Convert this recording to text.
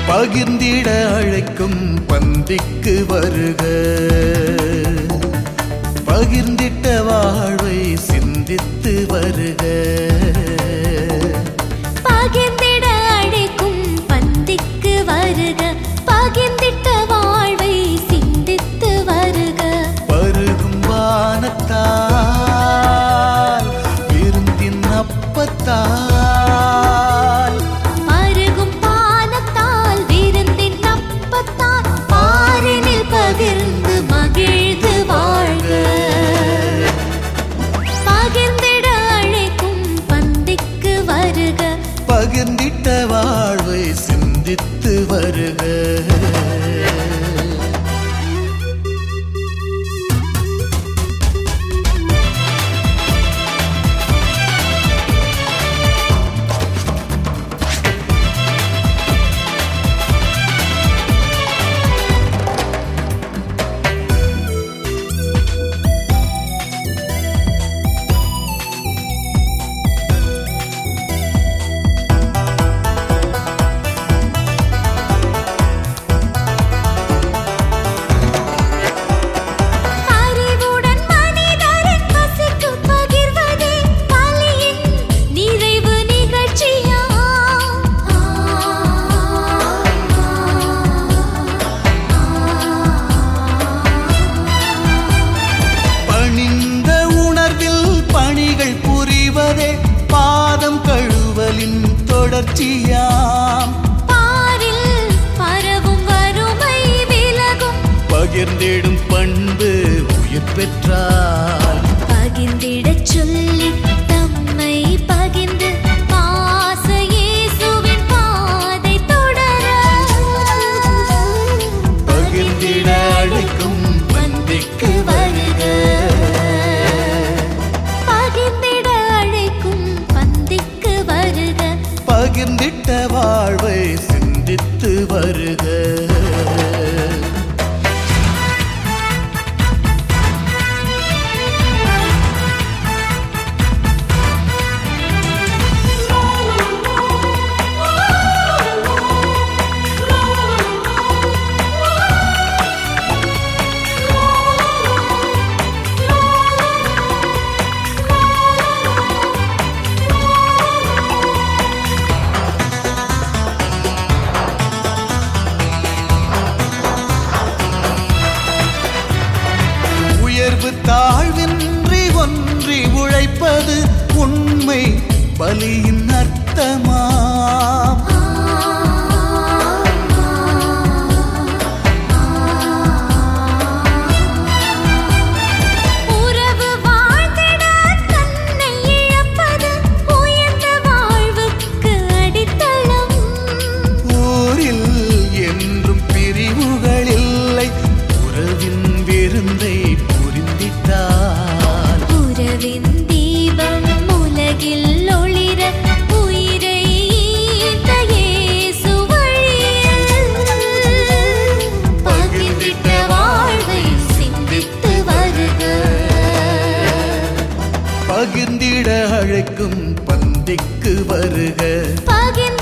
பகிர்ந்திட அழைக்கும் பந்திக்கு வருக பகிர்ந்திட்ட வாழ்வை சிந்தித்து வருக பகிர்ந்திட அழைக்கும் பந்திக்கு வருக பகிர்ந்திட்ட வாழ்வை சிந்தித்து வருக பருகும் வானத்தால் விருந்தின் அப்பத்தால் மருகும் பானத்தால் விருந்தின் அப்பத்தால் பாரினில் பகிர்ந்து மகிழ்ந்து வாழ்க பகிர்ந்திட அழைக்கும் பந்திக்கு வருக பகிர்ந்திட்ட வாழ்வை சிந்தித்து வருக அறிவுடன் மனிதரின் பசிக்கு பகிர்வதே பலியின் நிறைவு நிகழ்ச்சியா பணிந்த உணர்வில் பணிகள் புரிவதே பாதம் கழுவலின் தொடர்ச்சியாம் பாரில் பரவும் வறுமை விலகும் பகிர்ந்திடும் பண்பு உயிர் பெற்றால் பகிர்ந்திடச் சொல்லி தம்மை பகிர்ந்து பாச இயேசுவின் பாதை தொடர பகிர்ந்திட அழைக்கும் பந்திக்கு வருக பகிர்ந்திட அழைக்கும் பந்திக்கு வருக பகிர்ந்திட்ட வாழ்வை சிந்தித்து வருக உயர்வு தாழ்வின்றி ஒன்றி உழைப்பது உண்மை பலியின் அர்த்தமாம் உறவு வாழ்ந்திட தன்னை இழப்பது உயர்ந்த வாழ்வுக்கு அடித்தளம் ஊரில் என்றும் பிரிவுகள் இல்லை உறவின் விருந்தை புரிந்திட்டால் உறவின் தீபம் உலகில் ஒளிர உயிரை ஈந்த இயேசு வழியில் பகிர்ந்திட்ட வாழ்வை சிந்தித்து வருக பகிர்ந்திட அழைக்கும் பந்திக்கு வருக பகிர்ந்திட